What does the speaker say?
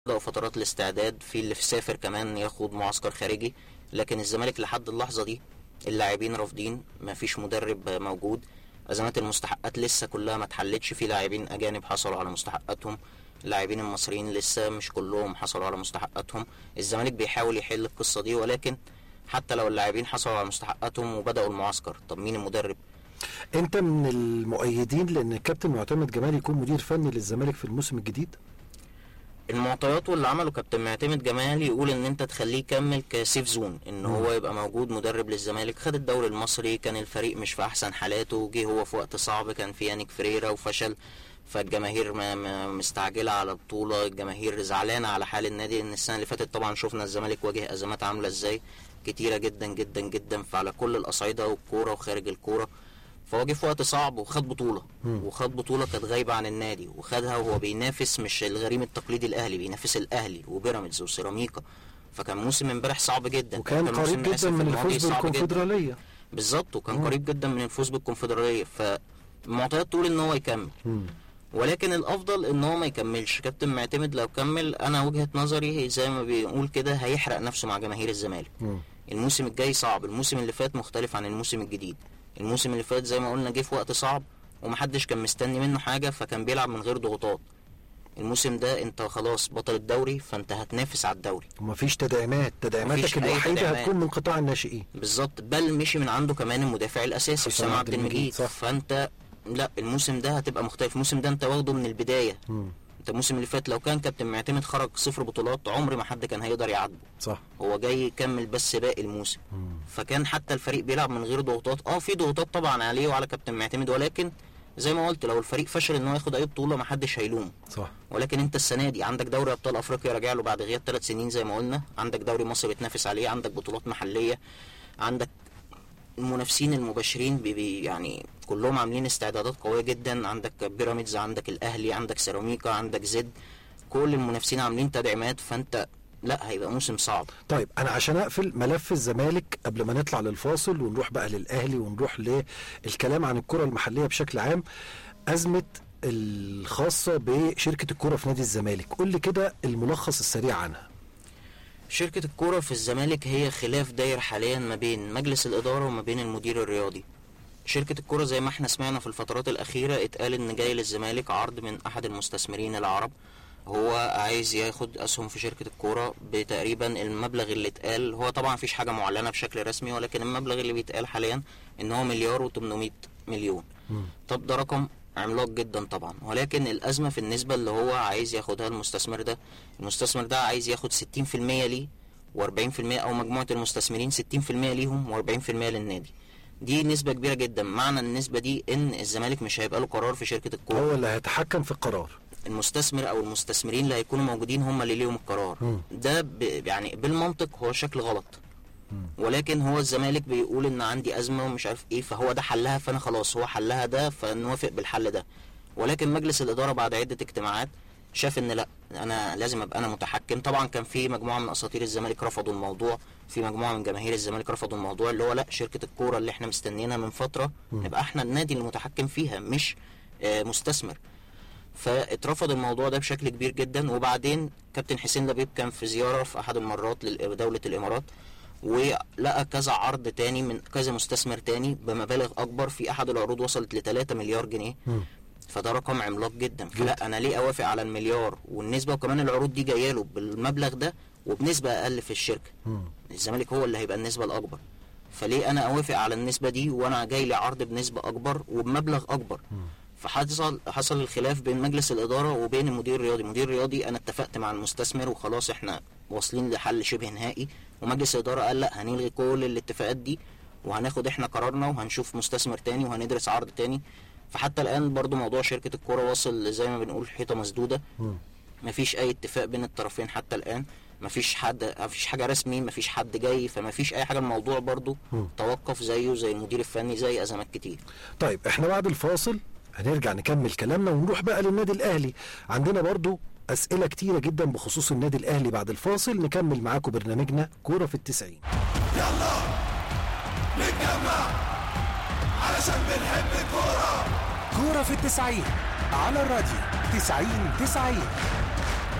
بدأوا فترات الاستعداد في اللي سافر كمان ياخد معسكر خارجي لكن الزمالك لحد اللحظة دي اللاعبين رافضين مفيش مدرب موجود أزمات المستحقات لسه كلها ما اتحلتش في لاعبين أجانب حصلوا على مستحقاتهم اللاعبين المصريين لسه مش كلهم حصلوا على مستحقاتهم الزمالك بيحاول يحل القصة دي ولكن حتى لو اللاعبين حصلوا على مستحقاتهم وبدأوا المعسكر طب مين المدرب انت من المؤيدين لان الكابتن معتمد جمال يكون مدير فني للزمالك في الموسم الجديد المعطيات واللي عمله كابتن معتمد جمال يقول ان انت تخليه يكمل كسيف زون ان هو يبقى موجود مدرب للزمالك خد الدوري المصري كان الفريق مش في احسن حالاته جه هو في وقت صعب كان في يانيك فريرا وفشل فالجماهير ما ما مستعجله على بطوله الجماهير زعلانه على حال النادي لان السنه اللي فاتت طبعا شفنا الزمالك واجه ازمات عامله ازاي كتيره جدا جدا جدا فعلى كل الاصعده والكوره وخارج الكوره فهو جه في وقت صعب وخد بطوله وخد بطوله كانت غايبه عن النادي وخدها وهو بينافس مش الغريم التقليدي الاهلي بينافس الاهلي وبيراميدز وسيراميكا فكان موسم امبارح صعب جدا وكان كان موسم قريب آسف جدا من الماضي الفوز صعب جدا. بالكونفدراليه بالظبط وكان مم. قريب جدا من الفوز بالكونفدراليه فالمعطيات تقول ان هو يكمل مم. ولكن الافضل ان هو ما يكملش كابتن معتمد لو كمل انا وجهه نظري هي زي ما بيقول كده هيحرق نفسه مع جماهير الزمالك مم. الموسم الجاي صعب الموسم اللي فات مختلف عن الموسم الجديد الموسم اللي فات زي ما قلنا جه في وقت صعب ومحدش كان مستني منه حاجه فكان بيلعب من غير ضغوطات الموسم ده انت خلاص بطل الدوري فانت هتنافس على الدوري ومفيش تدعيمات تدعيماتك مفيش أي الوحيده تدعيمات. هتكون من قطاع الناشئين بالظبط بل مشي من عنده كمان المدافع الاساسي حسام حسام عبد عبد المجيد، المجيد صح. فانت لا الموسم ده هتبقى مختلف الموسم ده انت واخده من البدايه مم. انت الموسم اللي فات لو كان كابتن معتمد خرج صفر بطولات عمر ما حد كان هيقدر يعاتبه صح هو جاي يكمل بس باقي الموسم فكان حتى الفريق بيلعب من غير ضغوطات اه في ضغوطات طبعا عليه وعلى كابتن معتمد ولكن زي ما قلت لو الفريق فشل ان هو ياخد اي بطوله ما حدش هيلومه صح ولكن انت السنه دي عندك دوري ابطال افريقيا راجع له بعد غياب ثلاث سنين زي ما قلنا عندك دوري مصر بتنافس عليه عندك بطولات محليه عندك المنافسين المباشرين بي بي يعني كلهم عاملين استعدادات قويه جدا عندك بيراميدز عندك الاهلي عندك سيراميكا عندك زد كل المنافسين عاملين تدعيمات فانت لا هيبقى موسم صعب طيب انا عشان اقفل ملف الزمالك قبل ما نطلع للفاصل ونروح بقى للاهلي ونروح للكلام عن الكره المحليه بشكل عام ازمه الخاصه بشركه الكره في نادي الزمالك قول لي كده الملخص السريع عنها شركة الكورة في الزمالك هي خلاف داير حاليا ما بين مجلس الإدارة وما بين المدير الرياضي شركة الكورة زي ما احنا سمعنا في الفترات الأخيرة اتقال إن جاي للزمالك عرض من أحد المستثمرين العرب هو عايز ياخد أسهم في شركة الكورة بتقريبا المبلغ اللي اتقال هو طبعا مفيش حاجة معلنة بشكل رسمي ولكن المبلغ اللي بيتقال حاليا إن هو مليار و800 مليون طب ده رقم عملاق جدا طبعا ولكن الأزمة في النسبة اللي هو عايز ياخدها المستثمر ده المستثمر ده عايز ياخد 60% ليه و40% أو مجموعة المستثمرين 60% ليهم و40% للنادي دي نسبة كبيرة جدا معنى النسبة دي إن الزمالك مش هيبقى له قرار في شركة الكورة هو اللي هيتحكم في القرار المستثمر او المستثمرين اللي هيكونوا موجودين هم اللي ليهم القرار مم. ده ب... يعني بالمنطق هو شكل غلط ولكن هو الزمالك بيقول ان عندي ازمه ومش عارف ايه فهو ده حلها فانا خلاص هو حلها ده فنوافق بالحل ده ولكن مجلس الاداره بعد عده اجتماعات شاف ان لا انا لازم ابقى انا متحكم طبعا كان في مجموعه من اساطير الزمالك رفضوا الموضوع في مجموعه من جماهير الزمالك رفضوا الموضوع اللي هو لا شركه الكوره اللي احنا مستنيينها من فتره نبقى احنا النادي المتحكم فيها مش آه، مستثمر فاترفض الموضوع ده بشكل كبير جدا وبعدين كابتن حسين لبيب كان في زياره في احد المرات لدوله الامارات ولقى كذا عرض تاني من كذا مستثمر تاني بمبالغ اكبر في احد العروض وصلت ل 3 مليار جنيه مم. فده رقم عملاق جدا فلا انا ليه اوافق على المليار والنسبه وكمان العروض دي جايه له بالمبلغ ده وبنسبه اقل في الشركه مم. الزمالك هو اللي هيبقى النسبه الاكبر فليه انا اوافق على النسبه دي وانا جاي لي عرض بنسبه اكبر وبمبلغ اكبر فحصل حصل الخلاف بين مجلس الاداره وبين المدير الرياضي المدير الرياضي انا اتفقت مع المستثمر وخلاص احنا واصلين لحل شبه نهائي ومجلس الاداره قال لا هنلغي كل الاتفاقات دي وهناخد احنا قرارنا وهنشوف مستثمر تاني وهندرس عرض تاني فحتى الان برضو موضوع شركه الكوره واصل زي ما بنقول حيطه مسدوده مم. مفيش اي اتفاق بين الطرفين حتى الان مفيش حد مفيش حاجه رسمي مفيش حد جاي فمفيش اي حاجه الموضوع برضو مم. توقف زيه زي المدير الفني زي ازمات كتير طيب احنا بعد الفاصل هنرجع نكمل كلامنا ونروح بقى للنادي الاهلي عندنا برضو اسئله كتيره جدا بخصوص النادي الاهلي بعد الفاصل نكمل معاكم برنامجنا كوره في التسعين يلا نتجمع علشان بنحب الكورة كورة في التسعين على الراديو تسعين تسعين